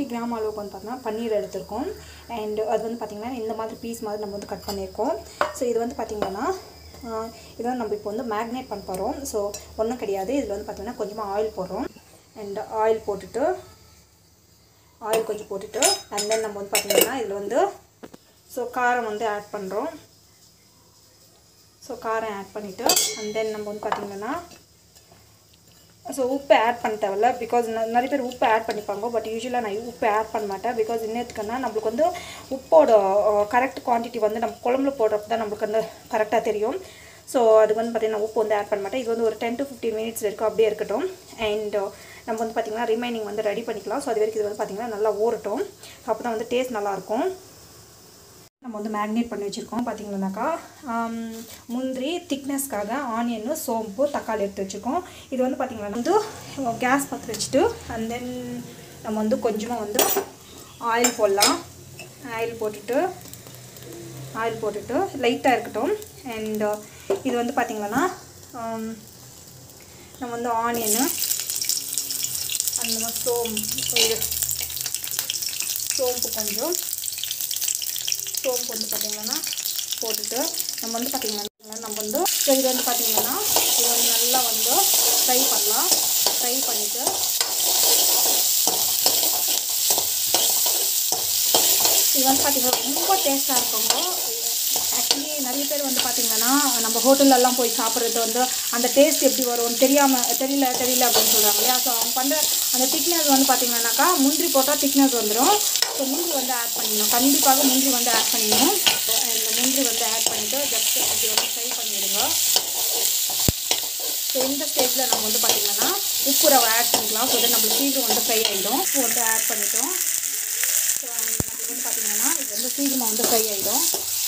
fifty gram அளவுக்கு வந்து பார்த்தீங்கன்னா பன்னீர் எடுத்திருக்கோம் அண்ட் அது வந்து பார்த்திங்கன்னா இந்த மாதிரி பீஸ் மாதிரி நம்ம வந்து கட் பண்ணியிருக்கோம் ஸோ இது வந்து பார்த்திங்கன்னா ஆஹ், இது வந்து நம்ம இப்போ வந்து மேக்னேட் பண்ண போகிறோம் ஸோ ஒன்றும் கிடையாது இதில் வந்து பார்த்திங்கன்னா கொஞ்சமாக ஆயில் போடுறோம் அண்ட் ஆயில் போட்டுட்டு ஆயில் கொஞ்சம் போட்டுட்டு அண்ட் தென் நம்ம வந்து பார்த்திங்கன்னா இதில் வந்து ஸோ காரம் வந்து ஆட் பண்ணுறோம் ஸோ காரம் ஆட் பண்ணிவிட்டு அண்ட் தென் நம்ம வந்து பார்த்திங்கன்னா ஸோ உப்பு ஆட் பண்ண தேவையில்ல பிகாஸ் நிறைய பேர் உப்பு ஆட் பண்ணிப்பாங்க பட் யூஸ்வலாக நான் உப்பு ஆட் பண்ண மாட்டேன் பிகாஸ் இன்னத்துக்குன்னா நம்மளுக்கு வந்து உப்போட கரெக்ட் குவான்டிட்டி வந்து நம்ம குழம்புல போடுறப்ப தான் நம்மளுக்கு வந்து கரெக்டாக தெரியும் ஸோ அதுக்கு வந்து பார்த்திங்கன்னா உப்பு வந்து ஆட் பண்ண மாட்டேன் இது வந்து ஒரு டென் டு ஃபிஃப்டீன் மினிட்ஸ் வரைக்கும் அப்படியே இருக்கட்டும் அண்ட் நம்ம வந்து பார்த்திங்கன்னா ரிமைனிங் வந்து ரெடி பண்ணிக்கலாம் ஸோ அது வரைக்கும் இது வந்து பார்த்திங்கன்னா நல்லா ஊறட்டும் அப்போ தான் வந்து டேஸ்ட் நல்லாயிருக்கும் நம்ம வந்து மேக்னேட் பண்ணி வச்சுருக்கோம் பார்த்தீங்கன்னாக்கா ஆம், முந்திரி திக்னஸ்க்காக ஆனியனு சோம்பு தக்காளி எடுத்து வச்சுருக்கோம் இது வந்து பார்த்திங்கன்னா வந்து கேஸ் பற்ற வச்சுட்டு அண்ட் தென் நம்ம வந்து கொஞ்சமாக வந்து ஆயில் போடலாம் ஆயில் போட்டுட்டு ஆயில் போட்டுட்டு லைட்டாக இருக்கட்டும் அண்ட் இது வந்து பார்த்திங்கன்னா ஆம், நம்ம வந்து ஆனியனு அந்த மாதிரி சோம் இது சோம்பு கொஞ்சம் சோம்பு வந்து பார்த்திங்கன்னா போட்டுட்டு நம்ம வந்து பார்த்திங்கன்னா நம்ம வந்து இது வந்து பார்த்திங்கன்னா இது வந்து நல்லா வந்து ஃப்ரை பண்ணலாம் ஃப்ரை பண்ணிவிட்டு இது வந்து பார்த்திங்கன்னா ரொம்ப டேஸ்ட்டாக இருக்குங்க ஆக்சுவலி நிறைய பேர் வந்து பார்த்திங்கன்னா நம்ம ஹோட்டல்லலாம் போய் சாப்பிட்றது வந்து அந்த டேஸ்ட் எப்படி வரும்னு தெரியாமல் தெரியல தெரியல அப்படின்னு சொல்கிறாங்க இல்லையா ஸோ அவங்க பண்ணுற அந்த திக்னஸ் வந்து பார்த்திங்கன்னாக்கா முந்திரி போட்டால் திக்னஸ் வந்துடும் ஸோ முந்திரி வந்து ஆட் பண்ணிடணும் கண்டிப்பாக முந்திரி வந்து ஆட் பண்ணிடணும் So, இந்த முந்திரி வந்து ஆட் பண்ணிவிட்டு ஜஸ்ட் அப்படி வந்து ஃப்ரை பண்ணிவிடுங்க ஸோ இந்த ஸ்டேஜில் நம்ம வந்து பார்த்திங்கன்னா உப்பு ரவை ஆட் பண்ணிக்கலாம் ஸோ தட் நம்மளுக்கு சீக்கிரம் வந்து ஃப்ரை ஆகிடும் உப்பு வந்து ஆட் பண்ணிட்டோம் ஸோ நம்மளுக்கு வந்து பார்த்திங்கன்னா இது வந்து சீக்கிரமாக வந்து ஃப்ரை ஆகிடும்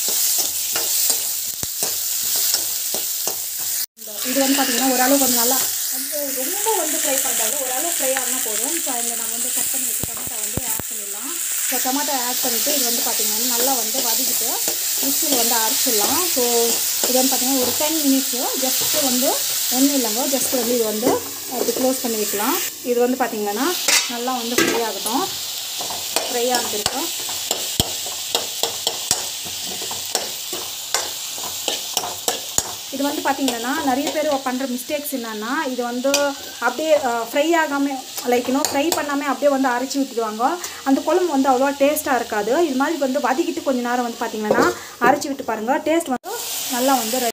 இது வந்து பார்த்திங்கன்னா ஓரளவு கொஞ்சம் நல்லா வந்து ரொம்ப வந்து ஃப்ரை பண்ணுறாங்க ஓரளவு ஃப்ரை ஆனால் போதும் ஸோ அதில் நம்ம வந்து கட் பண்ணி வச்சு டமாட்டா வந்து ஆட் பண்ணிடலாம் ஸோ டமாட்டா ஆட் பண்ணிவிட்டு இது வந்து பார்த்திங்கன்னா நல்லா வந்து வதக்கிட்டு மிக்சியில் வந்து அரைச்சிடலாம் ஸோ இது வந்து பார்த்திங்கன்னா ஒரு டென் மினிட்ஸு ஜஸ்ட்டு வந்து ஒன்றும் இல்லைங்க ஜஸ்ட் வந்து இது வந்து அப்படி க்ளோஸ் பண்ணி வைக்கலாம் இது வந்து பார்த்திங்கன்னா நல்லா வந்து ஃப்ரை ஆகட்டும் ஃப்ரை ஆகிருக்கும் இது வந்து பார்த்திங்கன்னா நிறைய பேர் பண்ணுற மிஸ்டேக்ஸ் என்னன்னா இது வந்து அப்படியே ஃப்ரை ஆகாமல் லைக் இன்னும் ஃப்ரை பண்ணாமல் அப்படியே வந்து அரைச்சி விட்டுடுவாங்க அந்த குழம்பு வந்து அவ்வளோவா டேஸ்ட்டாக இருக்காது இது மாதிரி வந்து வதக்கிட்டு கொஞ்ச நேரம் வந்து பார்த்திங்கன்னா அரைச்சி விட்டு பாருங்கள் டேஸ்ட் வந்து நல்லா வந்து